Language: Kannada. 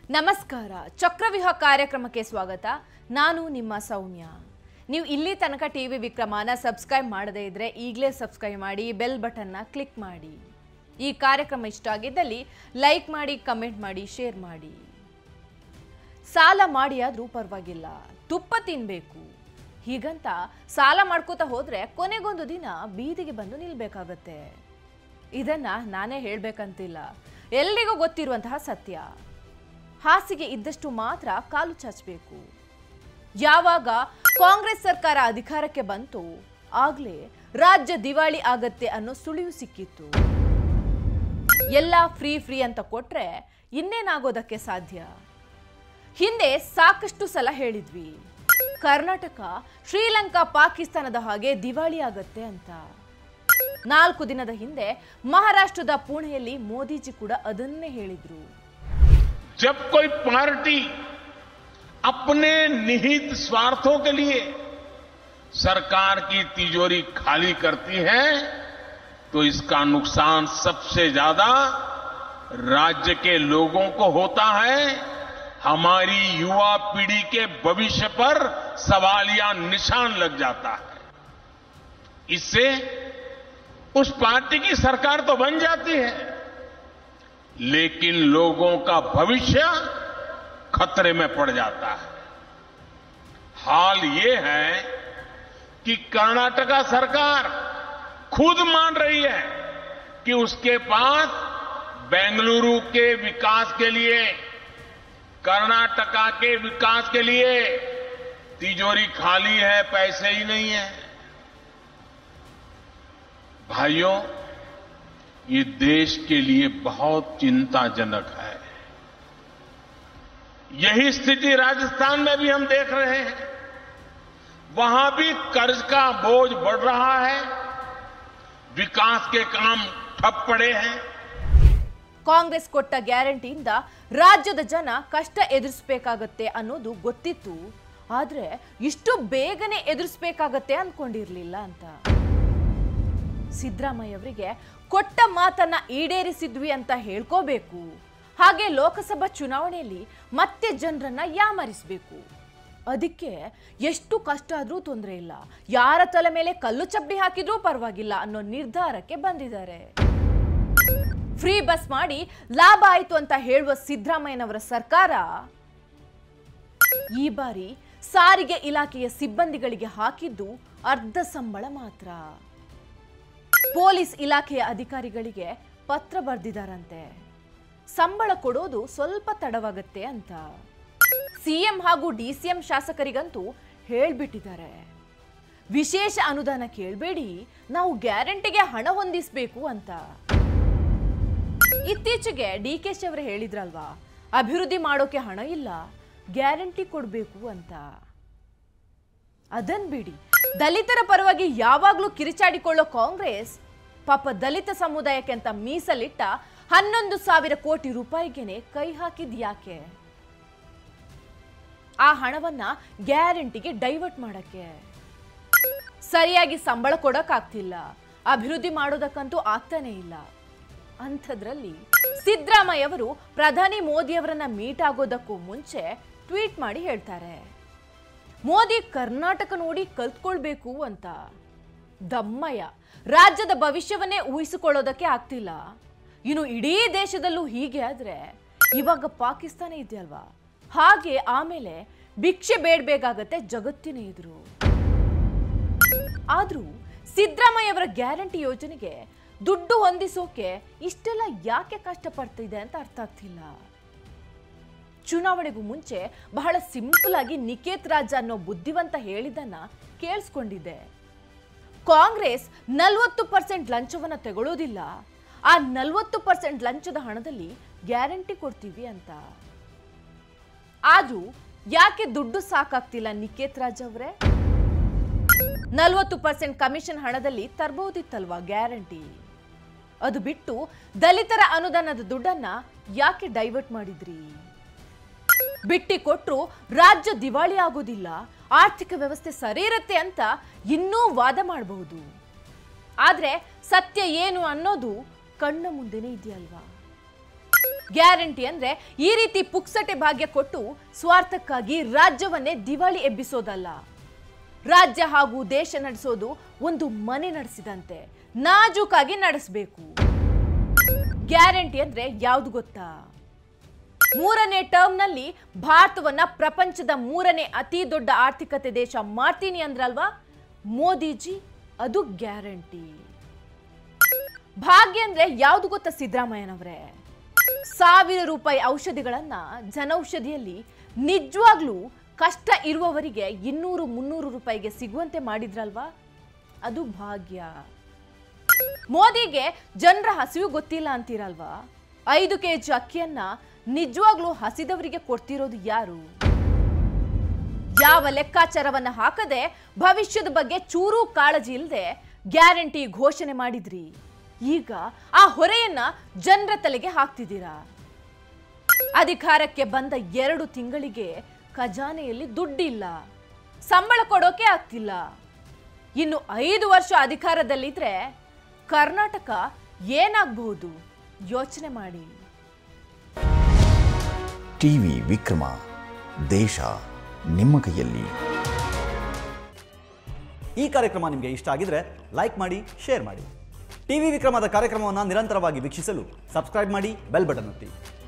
ನಮಸ್ಕಾರ ಚಕ್ರವ್ಯೂಹ ಕಾರ್ಯಕ್ರಮಕ್ಕೆ ಸ್ವಾಗತ ನಾನು ನಿಮ್ಮ ಸೌಮ್ಯ ನೀವು ಇಲ್ಲಿ ತನಕ ಟಿ ವಿ ವಿಕ್ರಮನ ಸಬ್ಸ್ಕ್ರೈಬ್ ಮಾಡದೇ ಇದ್ರೆ ಈಗಲೇ ಸಬ್ಸ್ಕ್ರೈಬ್ ಮಾಡಿ ಬೆಲ್ ಬಟನ್ನ ಕ್ಲಿಕ್ ಮಾಡಿ ಈ ಕಾರ್ಯಕ್ರಮ ಇಷ್ಟ ಆಗಿದ್ದಲ್ಲಿ ಲೈಕ್ ಮಾಡಿ ಕಮೆಂಟ್ ಮಾಡಿ ಶೇರ್ ಮಾಡಿ ಸಾಲ ಮಾಡಿ ಆದ್ರೂ ಪರವಾಗಿಲ್ಲ ತುಪ್ಪ ತಿನ್ಬೇಕು ಹೀಗಂತ ಸಾಲ ಮಾಡ್ಕೋತಾ ಹೋದ್ರೆ ಕೊನೆಗೊಂದು ದಿನ ಬೀದಿಗೆ ಬಂದು ನಿಲ್ಬೇಕಾಗತ್ತೆ ಇದನ್ನ ನಾನೇ ಹೇಳ್ಬೇಕಂತಿಲ್ಲ ಎಲ್ಲಿಗೂ ಗೊತ್ತಿರುವಂತಹ ಸತ್ಯ ಹಾಸಿಗೆ ಇದ್ದಷ್ಟು ಮಾತ್ರ ಕಾಲು ಚಾಚಬೇಕು ಯಾವಾಗ ಕಾಂಗ್ರೆಸ್ ಸರ್ಕಾರ ಅಧಿಕಾರಕ್ಕೆ ಬಂತು ಆಗ್ಲೇ ರಾಜ್ಯ ದಿವಾಳಿ ಆಗತ್ತೆ ಅನ್ನೋ ಸುಳಿವು ಸಿಕ್ಕಿತ್ತು ಎಲ್ಲ ಫ್ರೀ ಫ್ರೀ ಅಂತ ಕೊಟ್ರೆ ಇನ್ನೇನಾಗೋದಕ್ಕೆ ಸಾಧ್ಯ ಹಿಂದೆ ಸಾಕಷ್ಟು ಸಲ ಹೇಳಿದ್ವಿ ಕರ್ನಾಟಕ ಶ್ರೀಲಂಕಾ ಪಾಕಿಸ್ತಾನದ ಹಾಗೆ ದಿವಾಳಿ ಆಗತ್ತೆ ಅಂತ ನಾಲ್ಕು ದಿನದ ಹಿಂದೆ ಮಹಾರಾಷ್ಟ್ರದ ಪುಣೆಯಲ್ಲಿ ಮೋದಿಜಿ ಕೂಡ ಅದನ್ನೇ ಹೇಳಿದ್ರು जब कोई पार्टी अपने निहित स्वार्थों के लिए सरकार की तिजोरी खाली करती है तो इसका नुकसान सबसे ज्यादा राज्य के लोगों को होता है हमारी युवा पीढ़ी के भविष्य पर सवालिया निशान लग जाता है इससे उस पार्टी की सरकार तो बन जाती है लेकिन लोगों का भविष्य खतरे में पड़ जाता है हाल ये है कि कर्नाटका सरकार खुद मान रही है कि उसके पास बेंगलुरु के विकास के लिए कर्नाटका के विकास के लिए तिजोरी खाली है पैसे ही नहीं है भाइयों ये देश के लिए बहुत चिंताजनक है यही स्थिति राजस्थान में भी हम देख रहे हैं वहां भी कर्ज का बोझ बढ़ रहा है विकास के काम ठप पड़े हैं ಕಾಂಗ್ರೆಸ್ ಕೊಟ್ಟ ಗ್ಯಾರಂಟಿಯಿಂದ ರಾಜ್ಯದ ಜನ ಕಷ್ಟ ಎದುರಿಸಬೇಕಾಗತ್ತೆ ಅನ್ನೋದು ಗೊತ್ತಿತ್ತು ಆದ್ರೆ ಇಷ್ಟು ಬೇಗನೆ ಎದುರಿಸಬೇಕಾಗತ್ತೆ ಅನ್ಕೊಂಡಿರ್ಲಿಲ್ಲ ಅಂತ ಸಿದ್ದರಾಮಯ್ಯ ಅವರಿಗೆ ಕೊಟ್ಟ ಮಾತನ್ನ ಈಡೇರಿಸಿದ್ವಿ ಅಂತ ಹೇಳ್ಕೋಬೇಕು ಹಾಗೆ ಲೋಕಸಭಾ ಚುನಾವಣೆಯಲ್ಲಿ ಮತ್ತೆ ಜನರನ್ನ ಯಾಮರಿಸಬೇಕು ಅದಕ್ಕೆ ಎಷ್ಟು ಕಷ್ಟ ಆದ್ರೂ ತೊಂದರೆ ಇಲ್ಲ ಯಾರ ತಲೆ ಮೇಲೆ ಕಲ್ಲು ಚಪ್ಪಡಿ ಹಾಕಿದ್ರೂ ಪರವಾಗಿಲ್ಲ ಅನ್ನೋ ನಿರ್ಧಾರಕ್ಕೆ ಬಂದಿದ್ದಾರೆ ಫ್ರೀ ಬಸ್ ಮಾಡಿ ಲಾಭ ಆಯ್ತು ಅಂತ ಹೇಳುವ ಸಿದ್ದರಾಮಯ್ಯನವರ ಸರ್ಕಾರ ಈ ಬಾರಿ ಸಾರಿಗೆ ಇಲಾಖೆಯ ಸಿಬ್ಬಂದಿಗಳಿಗೆ ಹಾಕಿದ್ದು ಅರ್ಧ ಸಂಬಳ ಮಾತ್ರ ಪೊಲೀಸ್ ಇಲಾಖೆಯ ಅಧಿಕಾರಿಗಳಿಗೆ ಪತ್ರ ಬರೆದಿದ್ದಾರಂತೆ ಸಂಬಳ ಕೊಡೋದು ಸ್ವಲ್ಪ ತಡವಾಗತ್ತೆ ಅಂತ ಸಿಎಂ ಹಾಗೂ ಡಿಸಿಎಂ ಶಾಸಕರಿಗಂತೂ ಹೇಳ್ಬಿಟ್ಟಿದ್ದಾರೆ ವಿಶೇಷ ಅನುದಾನ ಕೇಳಬೇಡಿ ನಾವು ಗ್ಯಾರಂಟಿಗೆ ಹಣ ಹೊಂದಿಸಬೇಕು ಅಂತ ಇತ್ತೀಚೆಗೆ ಡಿ ಕೆ ಶಿ ಅವರು ಹೇಳಿದ್ರಲ್ವಾ ಅಭಿವೃದ್ಧಿ ಮಾಡೋಕೆ ಹಣ ಇಲ್ಲ ಗ್ಯಾರಂಟಿ ಕೊಡಬೇಕು ಅಂತ ಅದನ್ ಬಿಡಿ ದಲಿತರ ಪರವಾಗಿ ಯಾವಾಗ್ಲೂ ಕಿರಿಚಾಡಿಕೊಳ್ಳೋ ಕಾಂಗ್ರೆಸ್ ಪಾಪ ದಲಿತ ಸಮುದಾಯಕ್ಕೆ ಅಂತ ಮೀಸಲಿಟ್ಟ ಹನ್ನೊಂದು ಸಾವಿರ ಕೋಟಿ ರೂಪಾಯಿಗೆನೆ ಕೈ ಹಾಕಿದ್ ಯಾಕೆ ಆ ಹಣವನ್ನ ಗ್ಯಾರಂಟಿಗೆ ಡೈವರ್ಟ್ ಮಾಡಕ್ಕೆ ಸರಿಯಾಗಿ ಸಂಬಳ ಕೊಡಕ್ಕಾಗ್ತಿಲ್ಲ ಅಭಿವೃದ್ಧಿ ಮಾಡೋದಕ್ಕಂತೂ ಆಗ್ತಾನೆ ಇಲ್ಲ ಅಂಥದ್ರಲ್ಲಿ ಸಿದ್ದರಾಮಯ್ಯ ಅವರು ಪ್ರಧಾನಿ ಮೋದಿ ಅವರನ್ನ ಮೀಟ್ ಆಗೋದಕ್ಕೂ ಮುಂಚೆ ಟ್ವೀಟ್ ಮಾಡಿ ಹೇಳ್ತಾರೆ ಮೋದಿ ಕರ್ನಾಟಕ ನೋಡಿ ಕಲ್ತ್ಕೊಳ್ಬೇಕು ಅಂತ ದಮ್ಮಯ್ಯ ರಾಜ್ಯದ ಭವಿಷ್ಯವನ್ನೇ ಊಹಿಸಿಕೊಳ್ಳೋದಕ್ಕೆ ಆಗ್ತಿಲ್ಲ ಇನ್ನು ಇಡೀ ದೇಶದಲ್ಲೂ ಹೀಗೆ ಆದ್ರೆ ಇವಾಗ ಪಾಕಿಸ್ತಾನ ಇದೆಯಲ್ವಾ ಹಾಗೆ ಆಮೇಲೆ ಭಿಕ್ಷೆ ಬೇಡಬೇಕಾಗತ್ತೆ ಜಗತ್ತಿನ ಎದುರು ಆದ್ರೂ ಸಿದ್ದರಾಮಯ್ಯ ಅವರ ಗ್ಯಾರಂಟಿ ಯೋಜನೆಗೆ ದುಡ್ಡು ಹೊಂದಿಸೋಕೆ ಇಷ್ಟೆಲ್ಲ ಯಾಕೆ ಕಷ್ಟಪಡ್ತಿದೆ ಅಂತ ಅರ್ಥ ಆಗ್ತಿಲ್ಲ ಚುನಾವಣೆಗೂ ಮುಂಚೆ ಬಹಳ ಸಿಂಪಲ್ ಆಗಿ ನಿಕೇತ್ ರಾಜ್ ಅನ್ನೋ ಬುದ್ಧಿವಂತ ಹೇಳಿದ್ದನ್ನ ಕೇಳಿಸ್ಕೊಂಡಿದ್ದೆ ಕಾಂಗ್ರೆಸ್ ನಲವತ್ತು ಪರ್ಸೆಂಟ್ ಲಂಚವನ್ನ ತಗೊಳ್ಳೋದಿಲ್ಲ ಆ ನಲವತ್ತು ಪರ್ಸೆಂಟ್ ಲಂಚದ ಹಣದಲ್ಲಿ ಗ್ಯಾರಂಟಿ ಕೊಡ್ತೀವಿ ಅಂತ ಆದ್ರೂ ಯಾಕೆ ದುಡ್ಡು ಸಾಕಾಗ್ತಿಲ್ಲ ನಿಕೇತ್ ರಾಜ್ ಅವರೇ ನಲವತ್ತು ಪರ್ಸೆಂಟ್ ಕಮಿಷನ್ ಹಣದಲ್ಲಿ ತರಬಹುದಿತ್ತಲ್ವಾ ಗ್ಯಾರಂಟಿ ಅದು ಬಿಟ್ಟು ದಲಿತರ ಅನುದಾನದ ದುಡ್ಡನ್ನ ಯಾಕೆ ಡೈವರ್ಟ್ ಮಾಡಿದ್ರಿ ಬಿಟ್ಟಿ ಕೊಟ್ರು ರಾಜ್ಯ ದಿವಾಳಿ ಆಗೋದಿಲ್ಲ ಆರ್ಥಿಕ ವ್ಯವಸ್ಥೆ ಸರಿ ಇರುತ್ತೆ ಅಂತ ಇನ್ನೂ ವಾದ ಮಾಡಬಹುದು ಆದ್ರೆ ಸತ್ಯ ಏನು ಅನ್ನೋದು ಕಣ್ಣ ಮುಂದೆನೇ ಇದೆಯಲ್ವಾ ಗ್ಯಾರಂಟಿ ಅಂದ್ರೆ ಈ ರೀತಿ ಪುಕ್ಸಟೆ ಭಾಗ್ಯ ಕೊಟ್ಟು ಸ್ವಾರ್ಥಕ್ಕಾಗಿ ರಾಜ್ಯವನ್ನೇ ದಿವಾಳಿ ಎಬ್ಬಿಸೋದಲ್ಲ ರಾಜ್ಯ ಹಾಗೂ ದೇಶ ನಡೆಸೋದು ಒಂದು ಮನೆ ನಡೆಸಿದಂತೆ ನಾಜೂಕಾಗಿ ನಡೆಸಬೇಕು ಗ್ಯಾರಂಟಿ ಅಂದ್ರೆ ಯಾವ್ದು ಗೊತ್ತಾ ಮೂರನೇ ಟರ್ಮ್ನಲ್ಲಿ ಭಾರತವನ್ನ ಪ್ರಪಂಚದ ಮೂರನೇ ಅತಿ ದೊಡ್ಡ ಆರ್ಥಿಕತೆ ದೇಶ ಮಾಡ್ತೀನಿ ಅಂದ್ರಲ್ವಾ ಮೋದಿಜಿ ಅದು ಗ್ಯಾರಂಟಿ ಭಾಗ್ಯ ಅಂದ್ರೆ ಯಾವ್ದು ಗೊತ್ತಾ ಸಿದ್ದರಾಮಯ್ಯನವ್ರೆ ಸಾವಿರ ರೂಪಾಯಿ ಔಷಧಿಗಳನ್ನ ಜನೌಷಧಿಯಲ್ಲಿ ನಿಜವಾಗ್ಲೂ ಕಷ್ಟ ಇರುವವರಿಗೆ ಇನ್ನೂರು ಮುನ್ನೂರು ರೂಪಾಯಿಗೆ ಸಿಗುವಂತೆ ಮಾಡಿದ್ರಲ್ವಾ ಅದು ಭಾಗ್ಯ ಮೋದಿಗೆ ಜನರ ಹಸಿವು ಗೊತ್ತಿಲ್ಲ ಅಂತೀರಲ್ವಾ ಐದು ಕೆಜಿ ಅಕ್ಕಿಯನ್ನ ನಿಜವಾಗ್ಲೂ ಹಸಿದವರಿಗೆ ಕೊಡ್ತಿರೋದು ಯಾರು ಯಾವ ಲೆಕ್ಕಾಚಾರವನ್ನ ಹಾಕದೆ ಭವಿಷ್ಯದ ಬಗ್ಗೆ ಚೂರೂ ಕಾಳಜಿ ಇಲ್ಲದೆ ಗ್ಯಾರಂಟಿ ಘೋಷಣೆ ಮಾಡಿದ್ರಿ ಈಗ ಆ ಹೊರೆಯನ್ನ ಜನರ ತಲೆಗೆ ಹಾಕ್ತಿದ್ದೀರಾ ಅಧಿಕಾರಕ್ಕೆ ಬಂದ ಎರಡು ತಿಂಗಳಿಗೆ ಖಜಾನೆಯಲ್ಲಿ ದುಡ್ಡಿಲ್ಲ ಸಂಬಳ ಕೊಡೋಕೆ ಆಗ್ತಿಲ್ಲ ಇನ್ನು ಐದು ವರ್ಷ ಅಧಿಕಾರದಲ್ಲಿದ್ರೆ ಕರ್ನಾಟಕ ಏನಾಗಬಹುದು ಯೋಚನೆ ಮಾಡಿ ಟಿವಿ ವಿಕ್ರಮ ದೇಶ ನಿಮ್ಮ ಕೈಯಲ್ಲಿ ಈ ಕಾರ್ಯಕ್ರಮ ನಿಮಗೆ ಇಷ್ಟ ಆಗಿದ್ರೆ ಲೈಕ್ ಮಾಡಿ ಶೇರ್ ಮಾಡಿ ಟಿವಿ ವಿಕ್ರಮದ ಕಾರ್ಯಕ್ರಮವನ್ನು ನಿರಂತರವಾಗಿ ವೀಕ್ಷಿಸಲು ಸಬ್ಸ್ಕ್ರೈಬ್ ಮಾಡಿ ಬೆಲ್ ಬಟನ್ ಒತ್ತಿ